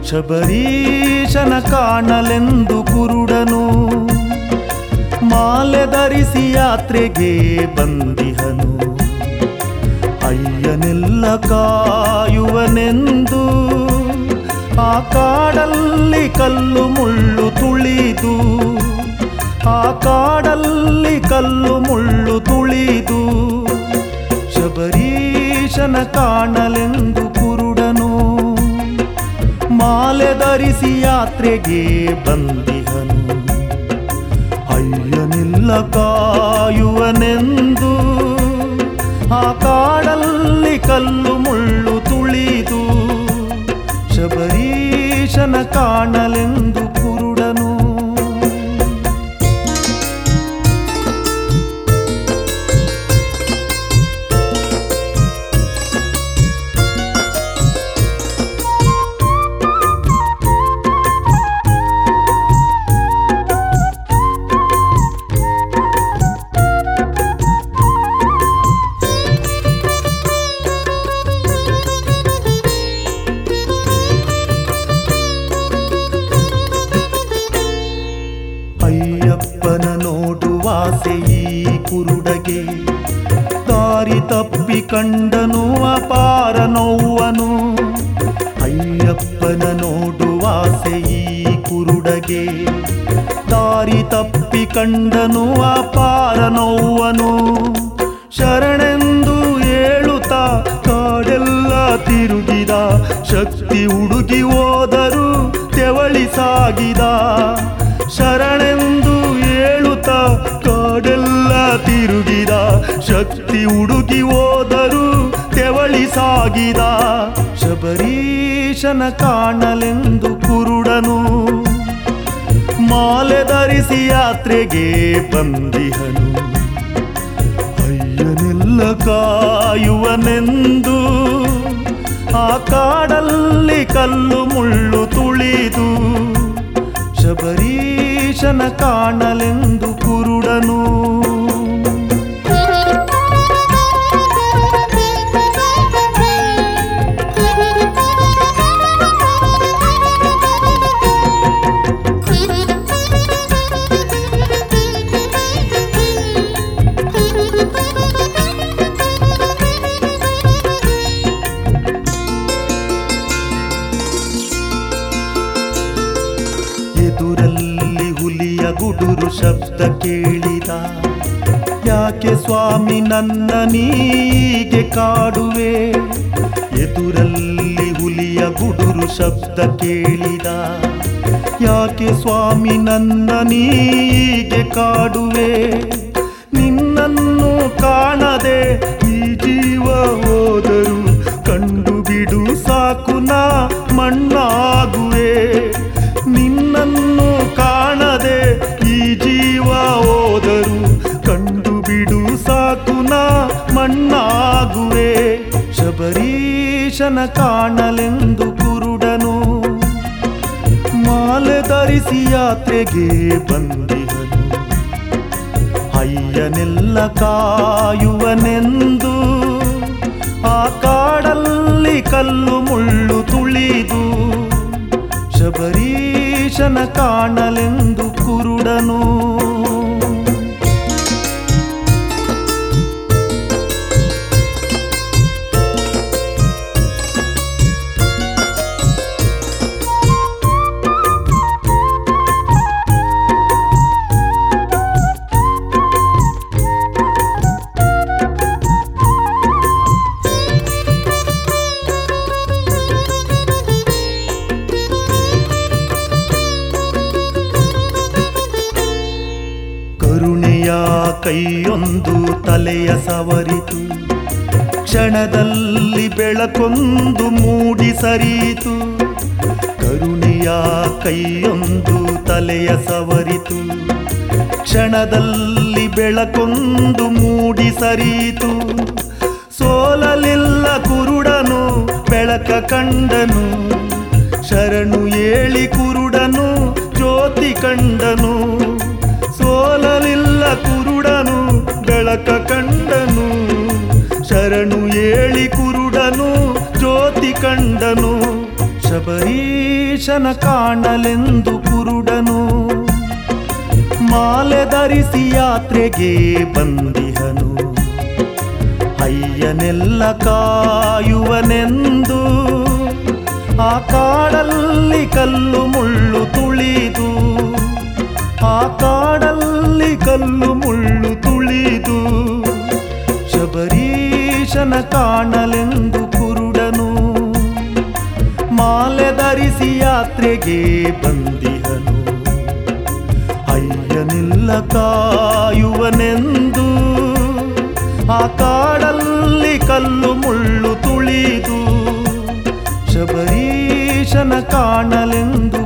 ಶಬರೀಶನ ಕಾಣಲೆಂದು ಕುರುಡನು ಮಾಲೆ ಧರಿಸಿ ಯಾತ್ರೆಗೆ ಬಂದಿಹನು ಅಯ್ಯನೆಲ್ಲ ಕಾಯುವನೆಂದು ಆ ಕಾಡಲ್ಲಿ ಕಲ್ಲು ಮುಳ್ಳು ತುಳಿದು ಆ ಕಾಡಲ್ಲಿ ಕಲ್ಲು ಮುಳ್ಳು ತುಳಿದು ಶಬರೀಶನ ಕಾಣಲೆಂದು ಕುರುಡನು ಮಾಲೆ ಧರಿಸಿ ಯಾತ್ರೆಗೆ ಬಂದಿಹನು ಅಯ್ಯನಿಲ್ಲ ಕಾಯುವನೆಂದು ಆ ಕಾಡಲ್ಲಿ ಕಲ್ಲು ಮುಳ್ಳು ತುಳಿದು ಶಬರೀಶನ ಕಾಣಲೆಂದು ಕುರುಡನು ಅಯ್ಯಪ್ಪನ ನೋಡುವಾಸೆ ಈ ಕುರುಡಗೆ ದಾರಿ ತಪ್ಪಿ ಕಂಡನು ಅಪಾರ ನೋವನು ಅಯ್ಯಪ್ಪನ ನೋಡುವಾಸೆ ಈ ಕುರುಡಗೆ ದಾರಿ ತಪ್ಪಿ ಕಂಡನು ಅಪಾರ ನೋವನು ಶರಣೆಂದು ಹೇಳುತ್ತಾ ಕಾಡೆಲ್ಲ ತಿರುಗಿದ ಶಕ್ತಿ ಹುಡುಗಿ ಹೋದರು ತೆವಳಿ ಸಾಗಿದ ಶರಣೆಂದು ಹೇಳುತ್ತಾ ಕಾಡೆಲ್ಲ ತಿರುಗಿದ ಶಕ್ತಿ ಹುಡುಗಿ ಹೋದರು ತೆವಳಿ ಸಾಗಿದ ಶಬರೀಶನ ಕಾಣಲೆಂದು ಕುರುಡನು ಮಾಲೆ ಧರಿಸಿ ಯಾತ್ರೆಗೆ ಬಂದಿಹನು ಅಯ್ಯನೆಲ್ಲ ಕಾಯುವನೆಂದು ಆ ಕಾಡಲ್ಲಿ ಕಲ್ಲು ಮುಳ್ಳು ತುಳಿದು ಶಬರೀಶನ ಕಾಣಲೆಂದು ಕುರುಡನು ಎದುರಲ್ಲಿ ಹುಲಿಯ ಗುಡುರು ಶಬ್ದ ಕೇಳಿದ ಯಾಕೆ ಸ್ವಾಮಿ ನನ್ನ ನೀಗೆ ಕಾಡುವೆ ಎದುರಲ್ಲಿ ಹುಲಿಯ ಗುಡುರು ಶಬ್ದ ಕೇಳಿದ ಯಾಕೆ ಸ್ವಾಮಿ ನನ್ನ ನೀಗೆ ಕಾಡುವೆ ನಿನ್ನನ್ನು ಕಾಣದೆ ಈ ಜೀವ ಹೋದರು ಕಂಡು ಬಿಡು ಸಾಕು ನಾ ಮಣ್ಣಾಗುವೆ ನಿನ್ನನ್ನು ಕಾಣದೆ ಈ ಜೀವ ಹೋದರು ಕಂಡು ಬಿಡು ಸಾಕು ನಾ ಮಣ್ಣಾಗುವೆ ಶಬರೀಶನ ಕಾಣಲೆಂದು ಕುರುಡನು ಮಾಲೆ ಧರಿಸಿ ಯಾತ್ರೆಗೆ ಬಂದಿಹನು ಅಯ್ಯನೆಲ್ಲ ಕಾಯುವನೆಂದು ಆ ಕಾಡಲ್ಲಿ ಕಲ್ಲು ಮುಳ್ಳು ತುಳಿದು ಶಬರೀಶನ ಕಾಣಲೆಂದು ಕುರುಡನು ಕರುಣೆಯ ಕೈಯೊಂದು ತಲೆಯ ಸವರಿತು ಕ್ಷಣದಲ್ಲಿ ಬೆಳಕೊಂದು ಮೂಡಿ ಸರಿಯಿತು ಕರುಣೆಯ ಕೈಯೊಂದು ತಲೆಯ ಸವರಿತು ಕ್ಷಣದಲ್ಲಿ ಬೆಳಕೊಂದು ಮೂಡಿ ಸರಿಯಿತು ಸೋಲಲಿಲ್ಲ ಕುರುಡನು ಬೆಳಕ ಕಂಡನು ಶರಣು ಏಳಿ ಕುರುಡನು ಜ್ಯೋತಿ ಕಂಡನು ಸೋಲಲಿಲ್ಲ ಕುರುಡನು ಬೆಳಕ ಕಂಡನು ಶರಣು ಏಳಿ ಕುರುಡನು ಜ್ಯೋತಿ ಕಂಡನು ಶಬ ಶಬರೀಶನ ಕಾಣಲೆಂದು ಕುರುಡನು ಮಾಲೆ ಧರಿಸಿ ಯಾತ್ರೆಗೆ ಬಂದಿಹನು ಅಯ್ಯನೆಲ್ಲ ಕಾಯುವನೆಂದು ಆ ಕಾಡಲ್ಲಿ ಕಲ್ಲು ಮುಳ್ಳು ತುಳಿದು ಆ ಕಾಡಲ್ಲಿ ಕಲ್ಲು ಮುಳ್ಳು ತುಳಿದು ಶಬರೀಶನ ಕಾಣಲೆಂದು ಕುರುಡನು ಮಾಲೆ ಧರಿಸಿ ಯಾತ್ರೆಗೆ ಬಂದಿಹನು ಅಯ್ಯನಿಲ್ಲ ಕಾಯುವನೆಂದು ಆ ಕಾಡಲ್ಲಿ ಕಲ್ಲು ಮುಳ್ಳು ತುಳಿದು ಶಬರೀಶನ ಕಾಣಲೆಂದು